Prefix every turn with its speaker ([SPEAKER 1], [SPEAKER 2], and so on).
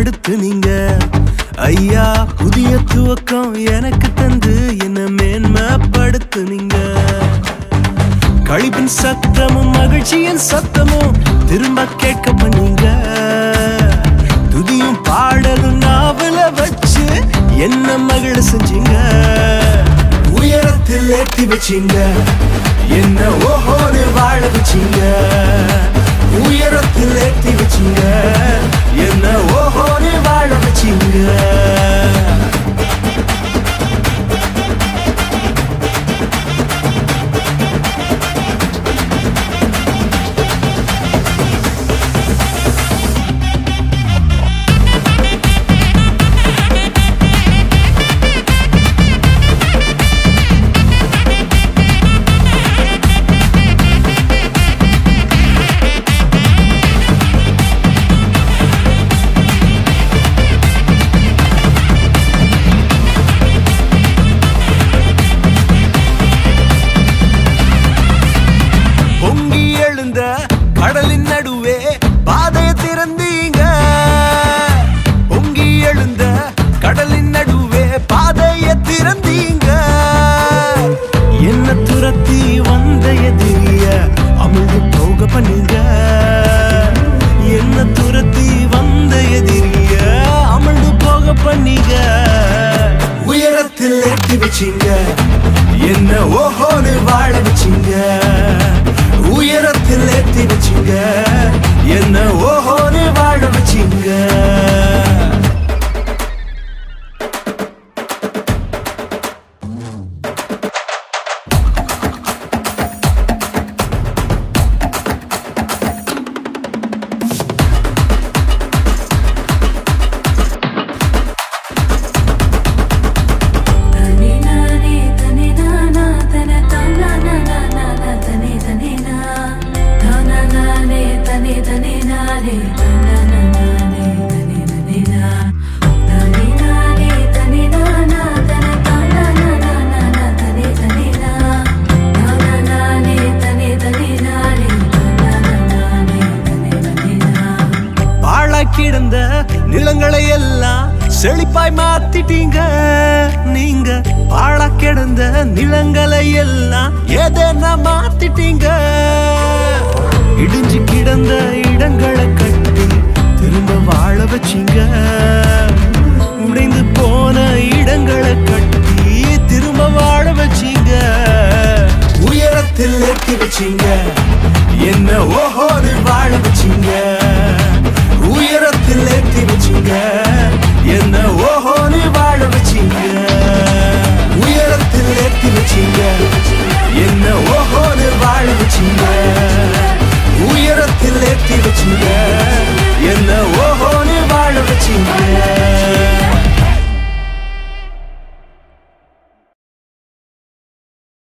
[SPEAKER 1] படுத்துனீங்க ஐயா புதிய துவக்கம் எனக்கு தந்து என்ன மேன்மைப்படுத்துனீங்க கழிப்பின் சத்தமும் மகிழ்ச்சியின் சத்தமும் திரும்ப கேட்க பண்ணீங்க துதியும் பாடலும் நாவல வச்சு என்ன மகிழ செஞ்சீங்க உயரத்தில் ஏத்தி வச்சீங்க என்ன ஓஹோன்னு வாழ வச்சீங்க உயரத்தில் ஏத்தி வச்சீங்க என்ன ஓஹோன்னு வாழ வச்சீங்க பொங்கி எழுந்த கடலின் நடுவே பாதையை திறந்தீங்க பொங்கி எழுந்த கடலின் நடுவே பாதையை திறந்தீங்க என்ன துரத்தி வந்த எதிரிய அமிழ்ந்து போக பண்ணீங்க என்ன துரத்தி வந்த எதிரிய அமிழ்ந்து போக பண்ணீங்க உயரத்தில் ஏற்றி வச்சீங்க என்ன ஓஹோன்னு வாழ வச்சீங்க உயரத்தில் ஏத்தி வச்சீங்க என்ன ஓஹோன்னு வாழ வச்சீங்க
[SPEAKER 2] தனி நானே தனி நானா தன தானா நானா நானா தனி தனி நா தானா நானே தனி தனி நானே தானா நானே தனி தனி நா தனி நானே தனி நானா தன தானா நானா நானா தனி தனி நா தானா நானே தனி தனி நானே தானா நானே தனி தனி நா
[SPEAKER 1] பாழா கிடந்த நிலங்களை எல்லாம் செழிப்பாய் மாத்திட்டீங்க நீங்க பாழா கிடந்த நிலங்களை எல்லாம் எதனா மாத்திட்டீங்க இடிஞ்சு கிடந்த இடங்களை கட்டி திரும்ப வாழ வச்சீங்க உடைந்து போன இடங்களை கட்டி திரும்ப வாழ வச்சீங்க உயரத்தில் ஏற்றி வச்சீங்க என்ன ஓஹோன்னு வாழ வச்சீங்க உயரத்தில் ஏற்றி வச்சீங்க என்ன